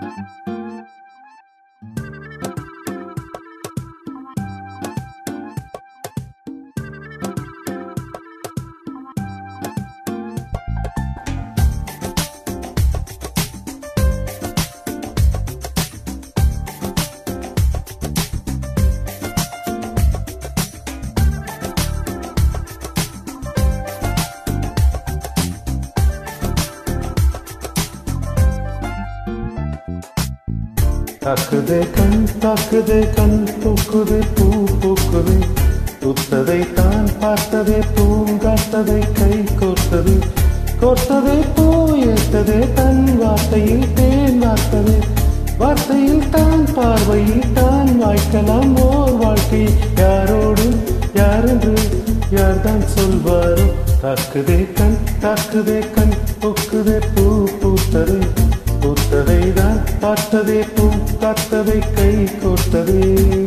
தாக்குதே கண் தாக்குதே கண் தூக்குதே பூ பூக்குதே துத்ததை தான் பார்த்ததே பூங்காத்ததை கை கோர்த்தது கோர்த்ததே பூ ஏத்ததே தன் வார்த்தையில் தேன் வார்த்ததே வார்த்தையில் தான் பார்வையில் தான் வாய்க்கலாம் ஓர் வாழ்க்கை யாரோடு யாரென்று யார்தான் சொல்வாரோ தாக்குதே கண் தாக்குதே கண் பூக்குதே பூ பூத்ததே பூத்ததை தான் பார்த்ததே பூ காத்ததை கை கோர்த்ததே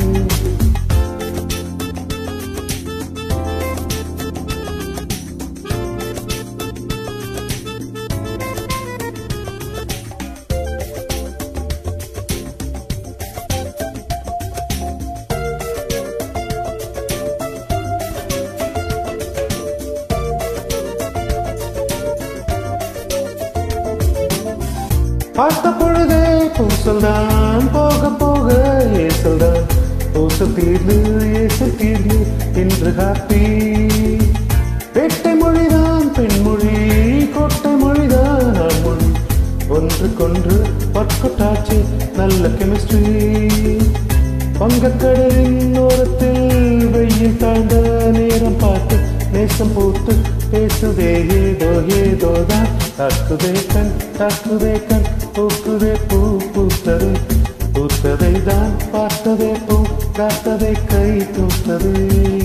பார்த்த பொழுதே பூசல்தான் போக போக ஏசல்தான் பூச தீர்ந்து ஏச தீர்ந்து இன்று ஹாப்பி வேட்டை மொழிதான் பெண்மொழி கோட்டை மொழிதான் ஆண்மொழி ஒன்றுக்கொன்று பற்கொட்டாச்சு நல்ல கெமிஸ்ட்ரி வங்கக்கடலின் ஓரத்தில் வெயில் தாழ்ந்த நேரம் பார்த்து நேசம் பூத்து பேசுதே ஏதோ ஏதோதான் தாக்குதே கண் தாக்குதே கண் பூக்குதே பூ பூத்தது பூத்ததை தான் பார்த்ததே பூ காத்ததை கை தூத்ததே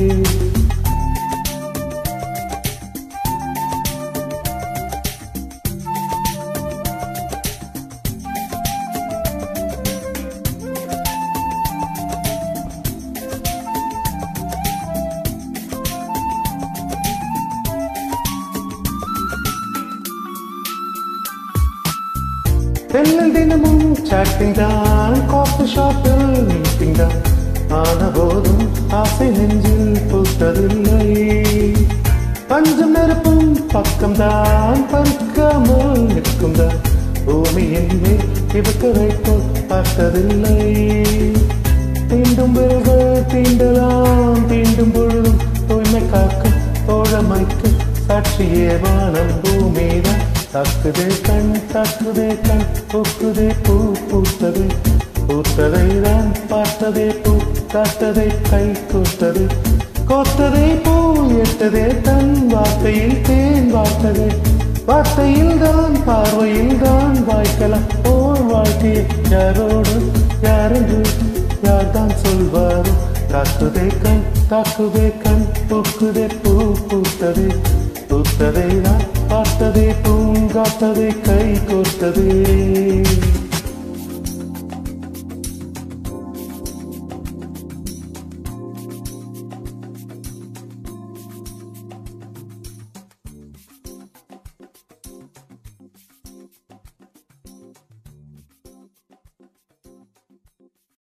செல்லில் தினமும் சாட்டிங் தான் காஃபி ஷாப்பில் மீட்டிங் தான் ஆன போதும் ஆசை நெஞ்சில் பூத்ததில்லை பஞ்சம் நெருப்பும் பக்கம்தான் பறிக்காமல் நிற்கும் தான் பூமியின் மேல் இவக்க வைப்போல் பார்த்ததில்லை தீண்டும் விரல்கள் தீண்டலாம் தீண்டும் பொழுதும் தூய்மை காக்கும் தோழமைக்கு சாட்சியே வானம் பூமிதான் தாக்குதே கண் தாக்குதே கண் பூக்குதே பூ பூத்தது பூத்ததை தான் பார்த்ததே பூ காத்ததை கை கோர்த்தது கோர்த்ததை பூ எட்டதே தன் வார்த்தையில் தேன் வார்த்ததே வார்த்தையில் தான் பார்வையில் தான் வாய்க்கலாம் ஓர் வாழ்க்கையை யாரோடு யாரென்று யார்தான் சொல்வாரோ தாக்குதே கண் தாக்குதே கண் பூக்குதே பூ பூத்ததே பூத்ததை நான் பார்த்ததே பூங்காத்ததை கை கோர்த்ததே